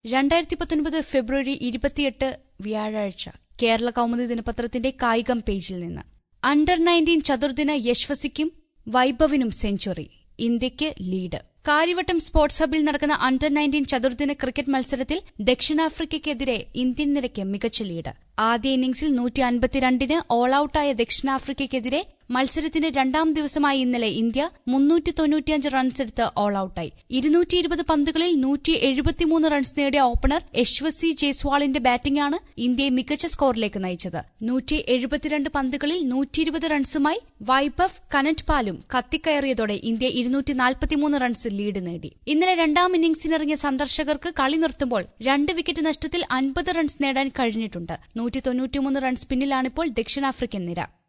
രണ്ടായിരത്തി പത്തൊൻപത് ഫെബ്രുവരി ഇരുപത്തിയെട്ട് വ്യാഴാഴ്ച കേരള കൗമുദി ദിനപത്രത്തിന്റെ കായികം പേജിൽ നിന്ന് അണ്ടർ നയൻറ്റീൻ ചതുർദിന യശ്വസിക്കും വൈഭവിനും സെഞ്ചുറി ഇന്ത്യയ്ക്ക് ലീഡ് കാര്യവട്ടം സ്പോർട്സ് ഹബിൽ നടക്കുന്ന അണ്ടർ നയൻറ്റീൻ ചതുർദിന ക്രിക്കറ്റ് മത്സരത്തിൽ ദക്ഷിണാഫ്രിക്കയ്ക്കെതിരെ ഇന്ത്യൻ നിരയ്ക്ക് മികച്ച ലീഡ് ആദ്യ ഇന്നിംഗ്സിൽ നൂറ്റി അൻപത്തിരണ്ടിന് ഓൾ ഔട്ടായ ദക്ഷിണാഫ്രിക്കയ്ക്കെതിരെ മത്സരത്തിന്റെ രണ്ടാം ദിവസമായ ഇന്നലെ ഇന്ത്യ മുന്നൂറ്റി തൊണ്ണൂറ്റിയഞ്ച് റൺസ് എടുത്ത് ഓൾ ഔട്ടായി ഇരുന്നൂറ്റി ഇരുപത് പന്തുകളിൽ നൂറ്റി എഴുപത്തിമൂന്ന് റൺസ് നേടിയ ഓപ്പണർ യശ്വസി ജയ്സ്വാളിന്റെ ബാറ്റിംഗാണ് ഇന്ത്യയെ മികച്ച സ്കോറിലേക്ക് നയിച്ചത് നൂറ്റി എഴുപത്തിരണ്ട് പന്തുകളിൽ നൂറ്റി ഇരുപത് റൺസുമായി വൈഭവ് കനറ്റ് പാലും കത്തിക്കയറിയതോടെ ഇന്ത്യ ഇരുന്നൂറ്റി നാൽപ്പത്തിമൂന്ന് റൺസ് ലീഡ് നേടി ഇന്നലെ രണ്ടാം ഇന്നിംഗ്സിനിറങ്ങിയ സന്ദർശകർക്ക് കളി നിർത്തുമ്പോൾ രണ്ട് വിക്കറ്റ് നഷ്ടത്തിൽ അൻപത് റൺസ് നേടാൻ കഴിഞ്ഞിട്ടുണ്ട് നൂറ്റി തൊണ്ണൂറ്റിമൂന്ന് റൺസ് പിന്നിലാണിപ്പോൾ ദക്ഷിണാഫ്രിക്കൻ നിര